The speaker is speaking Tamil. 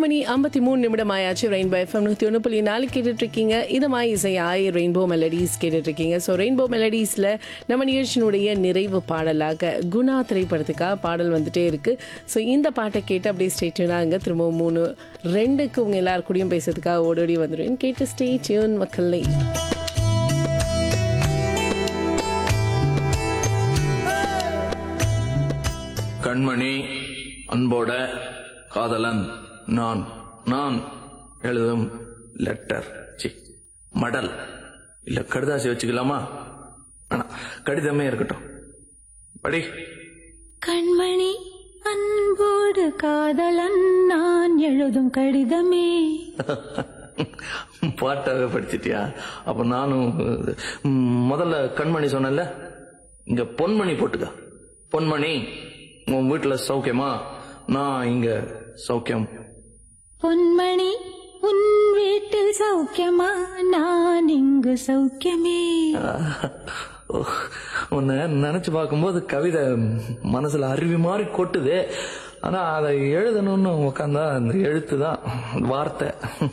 மணி ஐம்பத்தி மூணு நிமிடம் ஆயாச்சு ரெயின்போ எஃப்எம் நூற்றி ஒன்று புள்ளி நாலு கேட்டுட்டு இருக்கீங்க இதமா இசையாய் ரெயின்போ மெலடிஸ் கேட்டுட்டு இருக்கீங்க ஸோ ரெயின்போ மெலடிஸில் நம்ம நிகழ்ச்சியினுடைய நிறைவு பாடலாக குணா திரைப்படத்துக்காக பாடல் வந்துட்டே இருக்கு ஸோ இந்த பாட்டை கேட்டு அப்படியே ஸ்டேட்யூனாங்க திரும்பவும் மூணு ரெண்டுக்கு உங்க எல்லாரு கூடயும் பேசுறதுக்காக ஓடோடி வந்துடுவேன் கேட்டு ஸ்டேட்யூன் மக்களே கண்மணி அன்போட காதலன் நான் நான் எழுதும் லெட்டர் சி மடல் இல்ல கடுதாசி வச்சுக்கலாமா ஆனா கடிதமே இருக்கட்டும் படி கண்மணி அன்போடு காதலன் நான் எழுதும் கடிதமே பாட்டாவே படிச்சிட்டியா அப்ப நானும் ம், முதல்ல கண்மணி சொன்னேன்ல இங்க பொன்மணி போட்டுக்க பொன்மணி உன் வீட்டுல சௌக்கியமா நான் இங்க சௌக்கியம் பொன்மணி உன் வீட்டில் சௌக்கியமா நான் இங்கு சௌக்கியமே உன்னை நினைச்சு பார்க்கும்போது கவிதை மனசுல அருவி மாதிரி கொட்டுது ஆனா அதை எழுதணும்னு உட்காந்தா அந்த எழுத்து தான் வார்த்தை